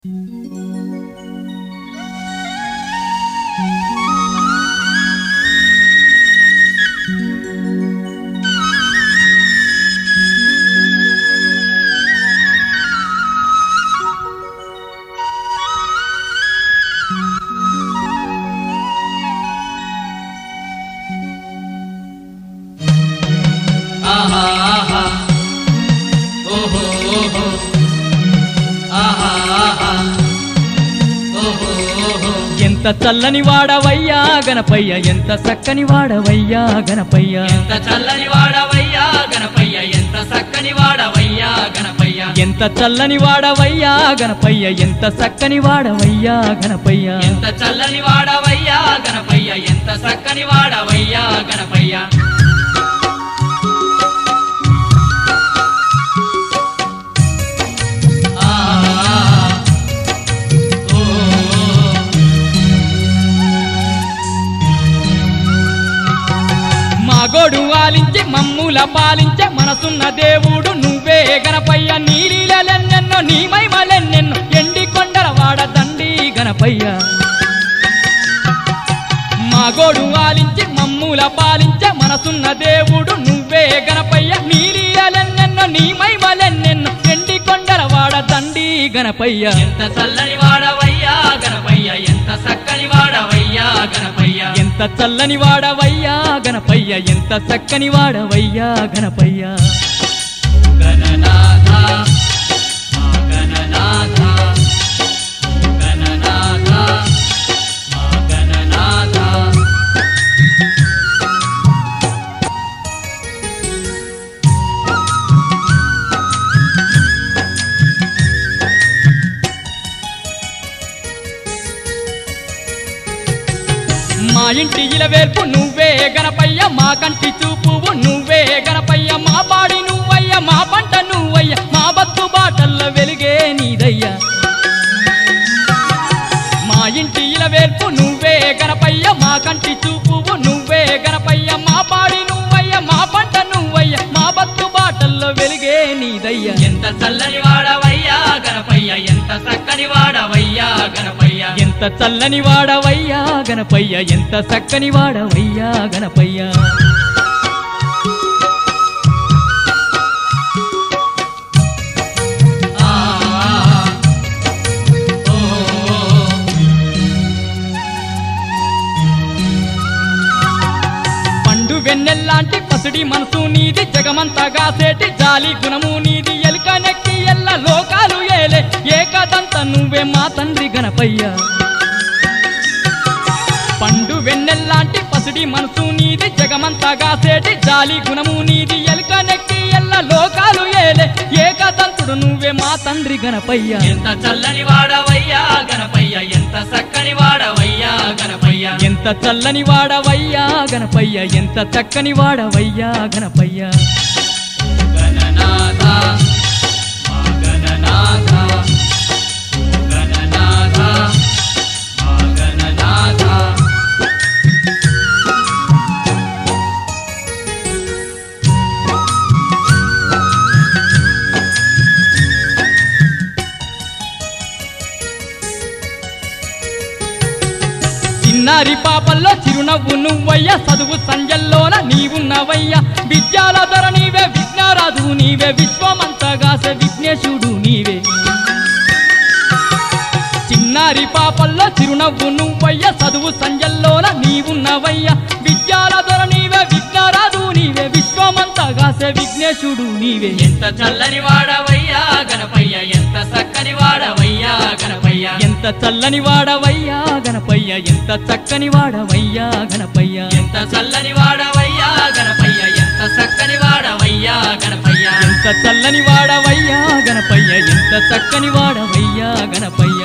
ఆహా ఆహా ఓహో ఓహో ఆహా ఆహా ఓహో ఓహో ఎంత చల్లని వాడవయ్యా గణపయ్య ఎంత చక్కని వాడవయ్యా గణపయ్య ఎంత చల్లని వాడవయ్యా గణపయ్య ఎంత చక్కని వాడవయ్యా గణపయ్య ఎంత చల్లని వాడవయ్యా గణపయ్య ఎంత చక్కని వాడవయ్యా గణపయ్య ఎంత చల్లని వాడవయ్యా గణపయ్య ఎంత చక్కని వాడవయ్యా గణపయ్య ఆహా ఓహో మా గోడు ఆలించి మమ్ముల పాలించే మనసున్న దేవుడు నువ్వే గణపయ్య నీలీలెన్నెన్నో నీ మైమలెన్నెన్నో ఎండి కొండల వాడ దండి గణపయ్య మా గోడు ఆలించి మమ్ముల పాలించే మనసున్న దేవుడు నువ్వే గణపయ్య నీలీలెన్నెన్నో నీ మైమలెన్నెన్నో ఎండి కొండల వాడ దండి గణపయ్య ఎంత చల్లని వాడవయ్యా గణపయ్య ఎంత చక్కని వాడవయ్యా గణపయ్య ఎంత చల్లని వాడవయ్యా గణపయ్య ఎంత చక్కని వాడవయ్యా గణపయ్య గణనాథ మా గణనాథ గణనాథ మా గణనాథ మా ఇంటి ఇలవేర్పు నువ్వే గణపయ్య మా కంటి చూపువు నువ్వే గణపయ్య మా పాడి నువ్వయ్య మా పంట నువ్వయ్య మా బతు బాటల్ల వెలిగే నీదయ్యా మా ఇంటి ఇలవేర్పు నువ్వే గణపయ్య మా కంటి చూపువు నువ్వే గణపయ్య మా పాడి నువ్వయ్య మా పంట నువ్వయ్య మా బతు బాటల్లో వెలిగే నీదయ్యా ఎంత చల్లని వాడవయ్యా గణపయ్య ఎంత చక్కని వాడవయ్యా గణపయ్య ఎంత చల్లని వాడవయ్యా గణపయ్య ఎంత చక్కని వాడవయ్యా గణపయ్య ఆహా ఓహో పండు వెన్నెల్లాంటి పసుడి మనసు నీది జగమంతగా సేటి జాలి గుణము నీది ఎలుక నెక్కి ఎల్ల లోకాలు ఏలే ఏకదంత నువ్వే మా తండ్రి గణపయ్య పండు వెన్నెల్లాంటి పసుడి మనసు నీది జగమంతగా సేటి జాలి గుణము నీది ఎలుక నెక్కి ఎల్ల లోకాలు ఏలే ఏకదంతుడు నువ్వే మా తండ్రి గణపయ్య ఎంత చల్లని వాడవయ్యా గణపయ్య ఎంత చక్కని వాడవయ్యా గణపయ్య ఎంత చల్లని వాడవయ్యా గణపయ్య ఎంత చక్కని వాడవయ్యా గణపయ్య గణనాథ మా గణనాథ గణనాథ మా గణనాథ చిన్నారి పాపల్లో చిరునవ్వు నువ్వయ్యా చదువు సంజల్లోన నీవున్నవయ్యా విద్యాల ధర నీవే విఘ్నరాజు నీవే విశ్వమంతగాసే విఘ్నేశుడు నీవే చిన్నారి పాపల్లో చిరునవ్వు నువ్వయ్యా చదువు సంజల్లోన నీవున్నవయ్యా విద్యాల ధర నీవే విఘ్నరాజు నీవే విశ్వమంతగాసే విఘ్నేశుడు నీవే ఎంత చల్లని వాడవయ్యా గణపయ్య ఎంత చక్కని వాడవయ్యా గణపయ్య ఎంత చల్లని వాడవయ్యా గణపయ్య ఎంత చక్కని వాడవయ్యా గణపయ్య ఎంత చల్లని వాడవయ్యా గణపయ్య ఎంత చక్కని వాడవయ్యా గణపయ్య ఎంత చల్లని వాడవయ్యా గణపయ్య ఎంత చక్కని వాడవయ్యా గణపయ్య